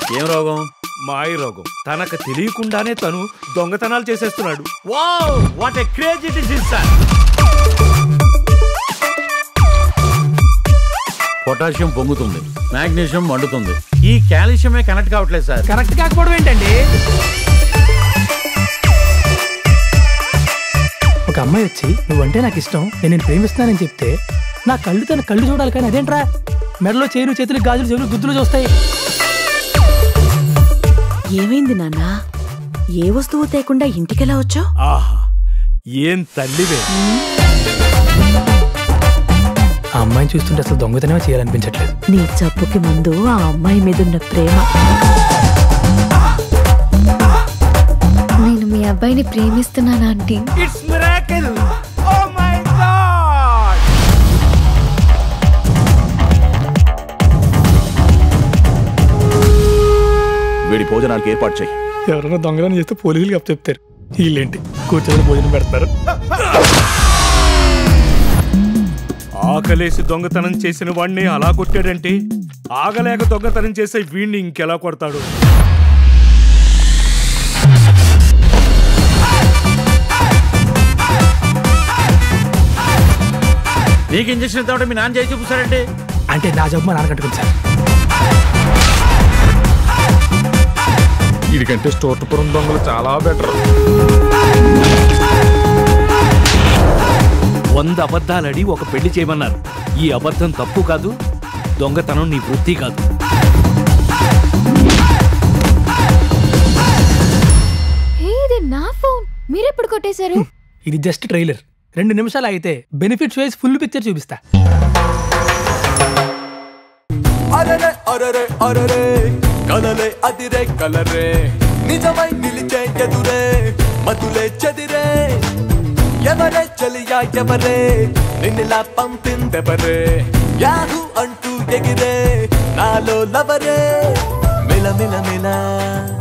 ఏం రోగం మాయ రోగం తనకు తెలియకుండానే తను దొంగతనాలు చేసేస్తున్నాడు wow what a crazy disease sir potassium పొంగుతుంది మాగ్నీషియం మండుతుంది ఈ కాల్షియమే కనెక్ట్ కావట్లేదు సార్ కరెక్ట్ కాకపోవడం ఏంటండి ఒక అమ్మాయి వచ్చి నువ్వంటే నాకు ఇష్టం నేను నేను ప్రేమిస్తున్నానని చెప్తే నా కళ్ళు తన కళ్ళు చూడాలి కానీ అదేంట్రా మెడలో చేరు చేతులు గాజులు చెవులు గుద్దులు చూస్తాయి ఏమైంది నాన్న ఏ వస్తువు తేకుండా ఇంటికెలా వచ్చావు ఆహా ఏం తల్లివే ఆ అమ్మాయిని చూస్తుంటే అసలు దొంగతనమే చేయాలనిపించట్లేదు నీ జబ్బుకి ముందు ఆ అమ్మాయి మీదున్న ప్రేమ నేను మీ అబ్బాయిని ప్రేమిస్తున్నాను aunty it's miracle oh my God వీడి భోజనానికి ఏర్పాటు చేయి ఎవరైనా దొంగతనం చేస్తే పోలీసులు అప్పు చెప్తారు వీళ్ళేంటి కూర్చొని భోజనం పెడతారు ఆకలేసి దొంగతనం చేసిన వాడిని అలా కొట్టాడంటే ఆగలేక దొంగతనం చేసే వీడిని ఇంకెలా కొడతాడు నీకు ఇంజక్షన్ ఇద్దామంటే మీ నాన్న చేసి చూపిస్తారంటే అంటే నా జబ్బు మా నాన్న కట్టుకుంది సార్ వీడికంటే స్టోర్పురం దొంగలు చాలా బెటర్ వంద అబద్ధాలడి ఒక పెళ్లి చేయమన్నారు ఈ అబద్ధం తప్పు కాదు దొంగతనం నీ వృత్తి కాదు హే ఇది నా ఫోన్ మీరెప్పుడు కొట్టేశారు ఇది జస్ట్ ట్రైలర్ రెండు నిమిషాలు అయితే బెనిఫిట్స్ వైజ్ ఫుల్ పిక్చర్ చూపిస్తా అరరే అరరే అరరే కలలే అదిరే కలరే నిజమై నిలిచే ఎదురే మతులే చెదిరే ఎవరే చలియా ఎవరే నిన్నలా పంపిందెవరే యాహు అంటూ ఎగిరే నాలో లవరే మిల మిల మిల